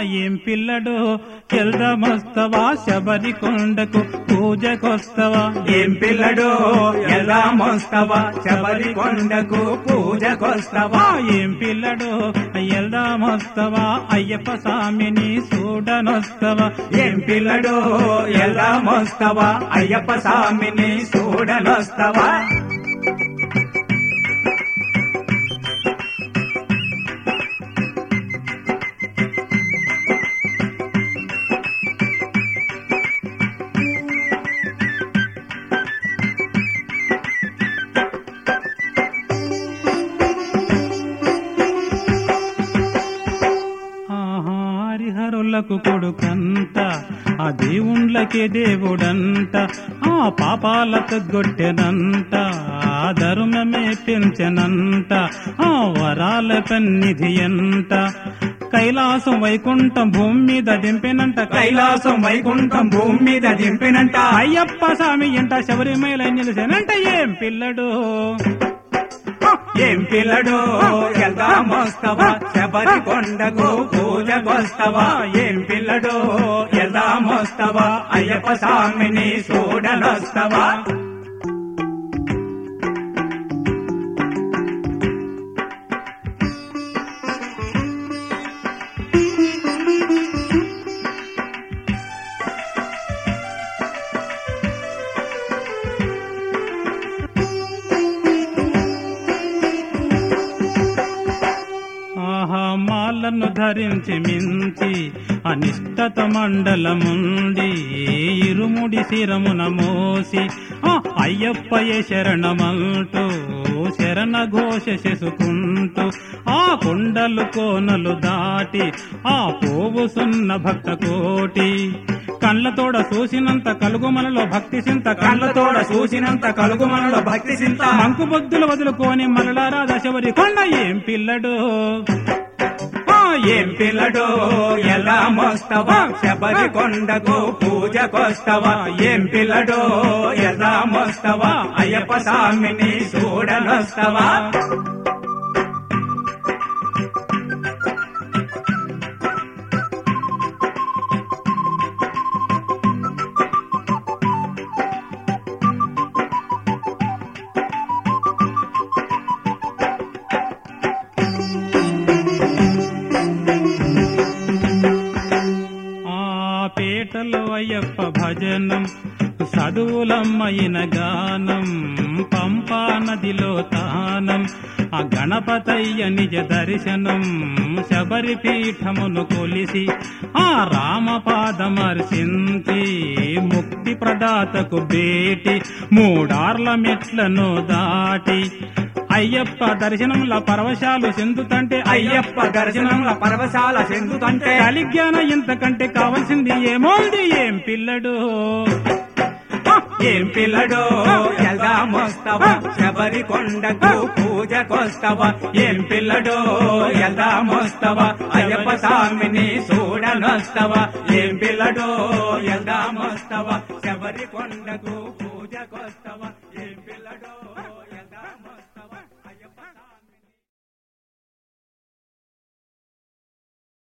ఏం పిల్లడు వెళ్దామొస్తవా శబరి కొండకు పూజకొస్తవా ఏం పిల్లడు ఎలా మోస్తవా శబరి కొండకు పూజకొస్తవా ఆ ఏం పిల్లడు వెళ్దామొస్తవా అయ్యప్ప స్వామిని చూడనొస్తవా ఏం పిల్లడు ఎలా మోస్తవా అయ్యప్ప స్వామిని చూడనొస్తవా ఆహా, హరిహరులకు కొడుకంత ఆ దేవుండ్లకే దేవుడంట ఆ పాపాలకు గొట్టెనంట ఆ ధర్మమే పెంచెనంట ఆ వరాల పెన్నిధి ఎంత కైలాసం వైకుంఠం భూమి మీద దింపినంట కైలాసం వైకుంఠం భూమి మీద దింపినంట అయ్యప్ప స్వామి ఎంట శబరిమల నిలిచానంట ఏం పిల్లడు ఏం పిల్లడు ఎలా మోస్తవా శబరి కొండకు పూజకొస్తవా ఏం పిల్లడు ఎలా మోస్తవా అయ్యప్ప స్వామిని చూడనొస్తవా ఆహా మాలను ధరించి మించి అనిష్టత మండలముండి ఇరుముడి శిరమున మోసి ఆ అయ్యప్పయే శరణమంటూ శరణ ఘోష చేసుకుంటూ ఆ కొండలు కోనలు దాటి ఆ పోవుసున్న భక్త కోటి కళ్ళతోడ చూసినంత కలుగు మనలో భక్తి సింత కళ్ళతోడ చూసినంత కలుగు మనలో భక్తి సింత మంకు బొద్దులు వదులుకొని మలలారా దశవరి కొండ ఏం పిల్లడు ఆ ఏం పిల్లడు ఎలా మోస్తవా శబరి కొండకు పూజకొస్తవా ఏం పిల్లడు ఎలా మోస్తవా అయ్యప్ప స్వామిని చూడనొస్తవా ఆ పేటలో అయ్యప్ప భజనం చదువులమ్మయిన గానం పంపా నదిలో తానం ఆ గణపతయ్య నిజ దర్శనం శబరి పీఠమును కొలిసి ఆ రామపాదమర్శించి ముక్తి ప్రదాతకు భేటి మూడార్ల మెట్లను దాటి అయ్యప్ప దర్శనంలో పరవశాలు చెందుతంటే అయ్యప్ప దర్శనంలో పరవశాల చెందుతంటే కలిజ్ఞాన ఇంతకంటే కావాల్సింది ఏమోంది ఏం పిల్లడు ఆ! ఏం పిల్లడు ఎలా మోస్తవా శబరి కొండకు పూజకొస్తవా ఏం పిల్లడు ఎలా మోస్తవా అయ్యప్ప స్వామిని చూడనొస్తవా ఏం పిల్లడు ఎలా మోస్తవా శబరి కొండకు